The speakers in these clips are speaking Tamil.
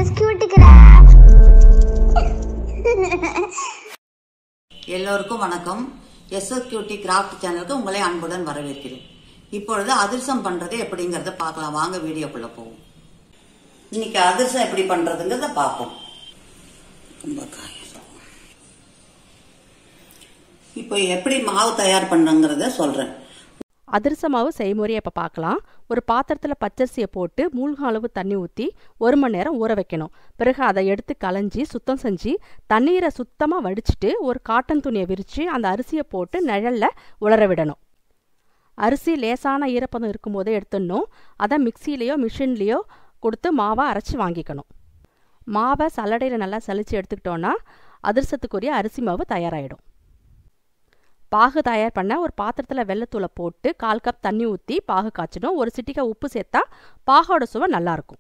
எஸ்எஸ் கியூட் கிராஃப்ட் எல்லோருக்கும் வணக்கம் எஸ்எஸ்கியூடி கிராஃப்ட் சேனலுக்கு உங்களை அன்புடன் வரவேற்கிறேன் இப்பொழுது அதிர்சம் பண்றது எப்படிங்கறத பார்க்கலாம் வாங்க வீடியோக்குள்ள போவோம் இன்னைக்கு அதிர்சம் எப்படி பண்றதுங்கிறத பார்ப்போம் கும்பக்காய். இப்போ எப்படி மாவு தயார் பண்ணுங்கிறத சொல்றேன் அதிரச மாவு செய்முறையை இப்போ பார்க்கலாம் ஒரு பாத்திரத்தில் பச்சரிசியை போட்டு மூழ்கும் அளவு தண்ணி ஊற்றி ஒரு மணி நேரம் ஊற வைக்கணும் பிறகு அதை எடுத்து களைஞ்சி சுத்தம் செஞ்சு தண்ணீரை சுத்தமாக வடிச்சிட்டு ஒரு காட்டன் துணியை விரித்து அந்த அரிசியை போட்டு நிழல்ல உலர விடணும் அரிசி லேசான ஈரப்பதம் இருக்கும்போதே எடுத்துடணும் அதை மிக்சிலேயோ மிஷின்லேயோ கொடுத்து மாவை அரைச்சி வாங்கிக்கணும் மாவை சல்லடையில் நல்லா சலிச்சு எடுத்துக்கிட்டோன்னா அதிரசத்துக்குரிய அரிசி மாவு தயாராகிடும் பாகு தயார் பண்ண ஒரு பாத்திரத்தில் வெள்ளத்தூளை போட்டு கால் கப் தண்ணி ஊற்றி பாகு காய்ச்சணும் ஒரு சிட்டிக்கை உப்பு சேர்த்தா பாகோட சுவை நல்லாயிருக்கும்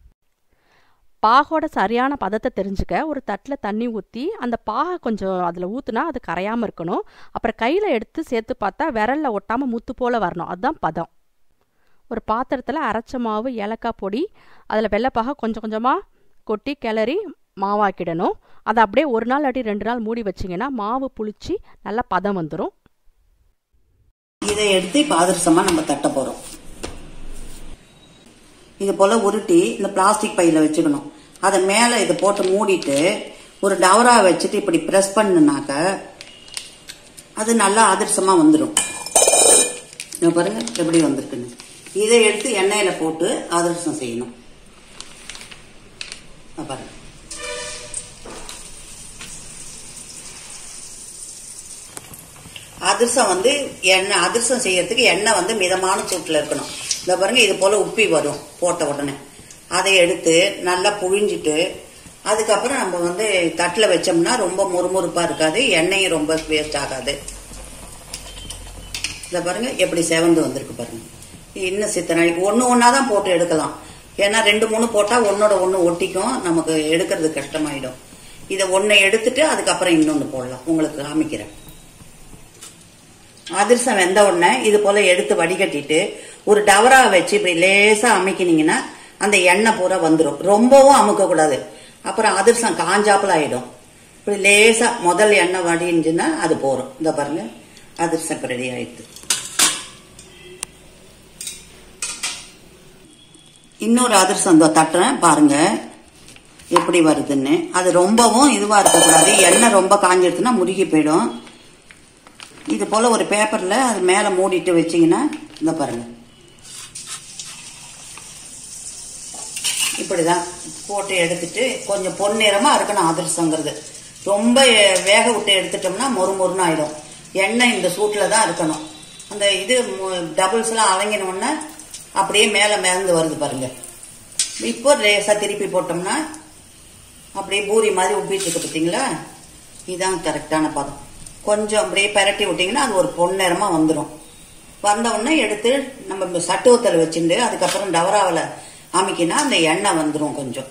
பாகோட சரியான பதத்தை தெரிஞ்சுக்க ஒரு தட்டில் தண்ணி ஊற்றி அந்த பாகை கொஞ்சம் அதில் ஊற்றுனா அது கரையாமல் இருக்கணும் அப்புறம் கையில் எடுத்து சேர்த்து பார்த்தா விரலில் ஒட்டாமல் முத்து போல் வரணும் அதுதான் பதம் ஒரு பாத்திரத்தில் அரைச்ச மாவு ஏலக்காய் பொடி அதில் வெள்ளைப்பாக கொஞ்சம் கொஞ்சமாக கொட்டி கிளறி மாவாக்கிடணும் அதை அப்படியே ஒரு நாள் அடி ரெண்டு நாள் மூடி வச்சிங்கன்னா மாவு புளிச்சு நல்லா பதம் வந்துடும் இதை எடுத்து இப்போ அதிர்சமா நம்ம தட்ட போறோம் இது போல உருட்டி இந்த பிளாஸ்டிக் பையில வச்சுக்கணும் அதை மேல இதை போட்டு மூடிட்டு ஒரு டவரா வச்சுட்டு இப்படி பிரஸ் பண்ணுனாக்க அது நல்லா அதிர்சமா வந்துடும் இங்க பாருங்க எப்படி வந்திருக்குன்னு இதை எடுத்து எண்ணெயில போட்டு அதிர்சம் செய்யணும் இங்க பாருங்க அதிர்சம் வந்து எண்ணெய் அதிர்சம் செய்யறதுக்கு எண்ணெய் வந்து மிதமான சூட்டில் இருக்கணும் இந்த பாருங்க இது போல உப்பி வரும் போட்ட உடனே அதை எடுத்து நல்லா புழிஞ்சிட்டு அதுக்கப்புறம் நம்ம வந்து தட்டில் வச்சோம்னா ரொம்ப முறுமுறுப்பா இருக்காது எண்ணெயும் ரொம்ப வேஸ்ட் ஆகாது இந்த பாருங்க எப்படி செவந்து வந்திருக்கு பாருங்க இன்னும் சித்த நாளைக்கு ஒன்று ஒன்றா தான் போட்டு எடுக்கலாம் ஏன்னா ரெண்டு மூணு போட்டால் ஒன்னோட ஒன்று ஒட்டிக்கும் நமக்கு எடுக்கிறது கஷ்டமாயிடும் இதை ஒன்றை எடுத்துட்டு அதுக்கப்புறம் இன்னொன்று போடலாம் உங்களுக்கு காமிக்கிறேன் அதிர்சம் வெந்த உடனே இது போல எடுத்து வடிகட்டிட்டு ஒரு டவரா வச்சு இப்படி லேசா அமைக்கினீங்கன்னா அந்த எண்ணெய் பூரா வந்துடும் ரொம்பவும் அமுக்க கூடாது அப்புறம் அதிர்சம் காஞ்சாப்புல ஆயிடும் இப்படி லேசா முதல் எண்ணெய் வடிஞ்சுன்னா அது போறோம் இந்த பாருங்க அதிர்சம் இப்ப ரெடி ஆயிடுது இன்னொரு அதிர்சம் இந்த தட்டுறேன் பாருங்க எப்படி வருதுன்னு அது ரொம்பவும் இதுவா இருக்கக்கூடாது எண்ணெய் ரொம்ப காஞ்சிடுச்சுன்னா முருகி போயிடும் இது போல ஒரு பேப்பர்ல அது மேல மூடிட்டு வச்சீங்கன்னா இந்த பாருங்க இப்படிதான் போட்டு எடுத்துட்டு கொஞ்சம் பொன்னிறமா இருக்கணும் அதிர்சங்கிறது ரொம்ப வேக விட்டு எடுத்துட்டோம்னா மொறு மொறுன்னு ஆயிடும் எண்ணெய் இந்த சூட்ல தான் இருக்கணும் அந்த இது டபுள்ஸ் எல்லாம் அலங்கின உடனே அப்படியே மேல மேந்து வருது பாருங்க இப்போ லேசா திருப்பி போட்டோம்னா அப்படியே பூரி மாதிரி உப்பிட்டு இருக்கு பார்த்தீங்களா இதுதான் கரெக்டான பதம் கொஞ்சம் அப்படியே பரட்டி விட்டீங்கன்னா அது ஒரு பொன்னிறமா வந்துடும் வந்த உடனே எடுத்து நம்ம சட்டுவத்தில் வச்சுட்டு அதுக்கப்புறம் டவராவில் அமைக்கினா அந்த எண்ணெய் வந்துடும் கொஞ்சம்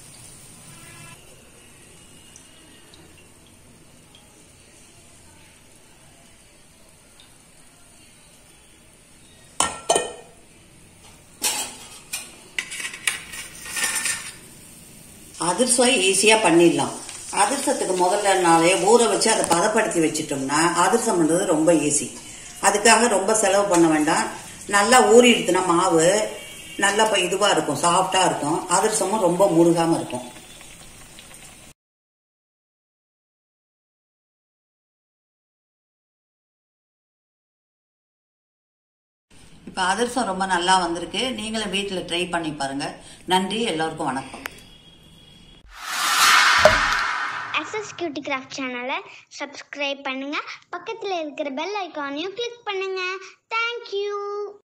அதிர்சம் ஈஸியா பண்ணிடலாம் அதிர்சத்துக்கு முதல்ல நாளே ஊற வச்சு அதை பதப்படுத்தி வச்சுட்டோம்னா அதிர்சம் பண்றது ரொம்ப ஈஸி அதுக்காக ரொம்ப செலவு பண்ண வேண்டாம் நல்லா ஊறிடுதுன்னா மாவு நல்லா இப்போ இதுவா இருக்கும் சாஃப்டா இருக்கும் அதிர்சமும் ரொம்ப முருகாம இருக்கும் இப்போ அதிர்சம் ரொம்ப நல்லா வந்திருக்கு நீங்களும் வீட்டில் ட்ரை பண்ணி பாருங்க நன்றி எல்லோருக்கும் வணக்கம் எஸ்எஸ் கியூட்டி கிராஃப்ட் சேனலை சப்ஸ்கிரைப் பண்ணுங்க பக்கத்தில் இருக்கிற பெல் ஐக்கானையும் கிளிக் பண்ணுங்க தேங்க்யூ